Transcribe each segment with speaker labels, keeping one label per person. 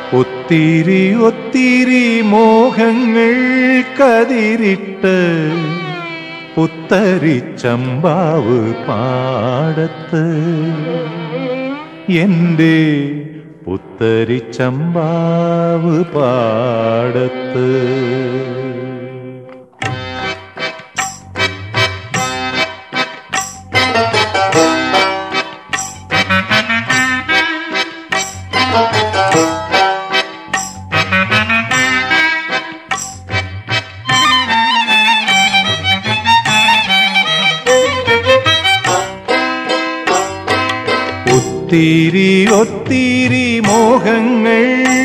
Speaker 1: ഒത്തിരി ഒത്തിരി മോഹങ്ങൾ കതിരിട്ട് പുത്തരി ചമ്പാവ് പാടത്ത് എൻ്റെ പുത്തരി ചമ്പാവ് പാടത്ത് ഒത്തിരി ഒത്തിരി മോഹങ്ങൾ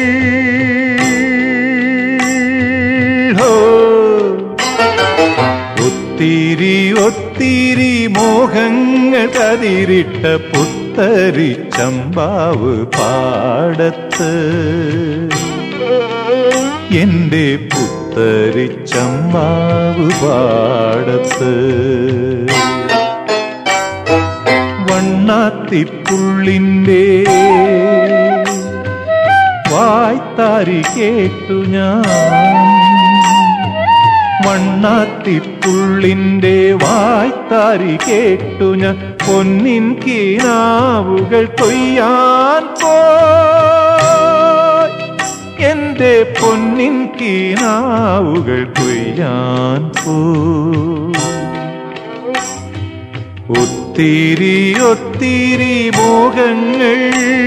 Speaker 1: ഹോ. ഒത്തിരി ഒത്തിരി മോഹങ്ങൾ കതിരിട്ട പുത്തരി ചമ്പാവ് പാടത്ത് എന്റെ പുത്തരി ചമ്പാവ് പാടത്ത് വണ്ണാത്തിപ്പുള്ളിൻ്റെ വായ്ത്താരി കേട്ടു ഞാൻ വണ്ണാത്തിപ്പുള്ളിൻ്റെ വായ്ത്താരി കേട്ടു ഞാൻ പൊന്നിൻ കീനാവുകൾ കൊയ്യാൻ പോയി എന്റെ പൊന്നിൻ കീനാവുകൾ കൊയ്യാൻ പോയി ഒത്തിരി ഒത്തിരി മോഹങ്ങൾ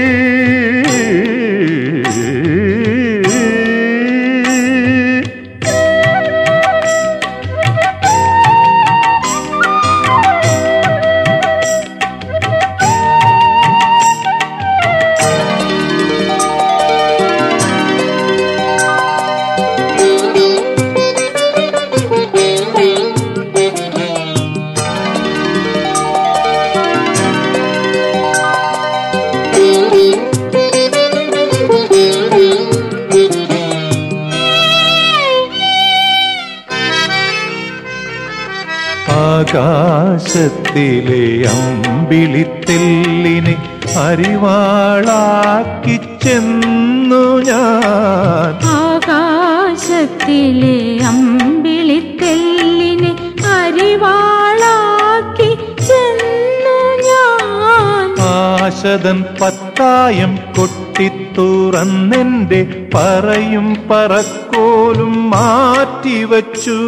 Speaker 1: ആകാശത്തിലെ അമ്പിളിത്തെല്ലിനെ അരിവാളാക്കി ചെന്നു ഞാൻ
Speaker 2: ആകാശത്തിലെ അമ്പിളിത്തെല്ലിനെ അരിവാളാക്കി ചെന്നു ഞാൻ
Speaker 1: ആശതൻ പത്തായം കൊട്ടിത്തുറന്നെന്റെ പറയും പറക്കോലും മാറ്റിവച്ചു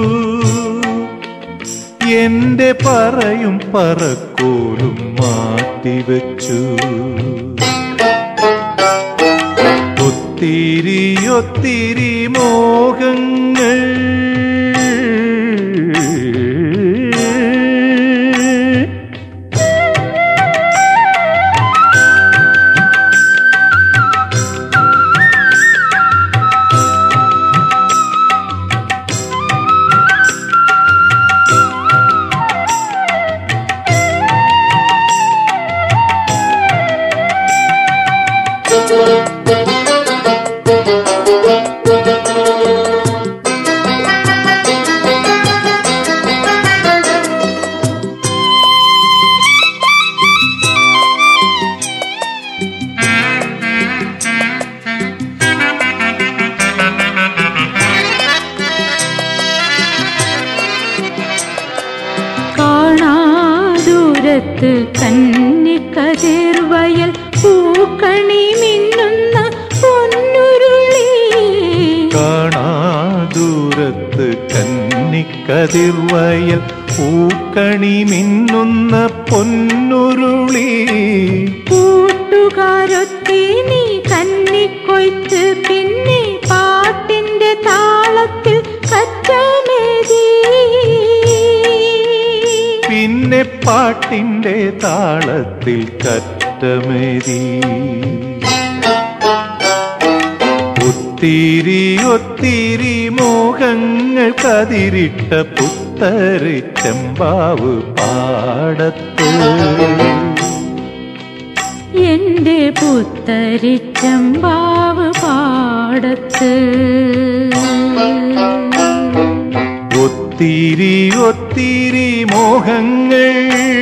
Speaker 1: എന്റെ പറയും പറക്കോലും മാറ്റിവച്ചു ഒത്തിരി ഒത്തിരി മോഹങ്ങൾ
Speaker 2: കാണാദൂരത്ത് കന്നിക്കതിർവയൽ പൂക്കണി മിന്നുന്ന പൊന്നുരുളി
Speaker 1: കാണാദൂരത്ത് കന്നിക്കതിർവയൽ പൂക്കണി മിന്നുന്ന പൊന്നുരുളി
Speaker 2: കൂട്ടുകാരൊത്തി നീ കന്നിക്കൊയ്ത്ത് പിന്നെ പാട്ടിന്റെ താളത്തിൽ കറ്റമേതി
Speaker 1: പിന്നെ പാട്ടിന്റെ താളത്തിൽ കറ്റമേരി ഒത്തിരി ഒത്തിരി മോഹങ്ങൾ കതിരിട്ട പുത്തരി ചെമ്പാവ് പാടത്ത്
Speaker 2: എന്റെ പുത്തരിച്ചമ്പാവ് പാടത്ത്
Speaker 1: ഒത്തിരി ഒത്തിരി മോഹങ്ങൾ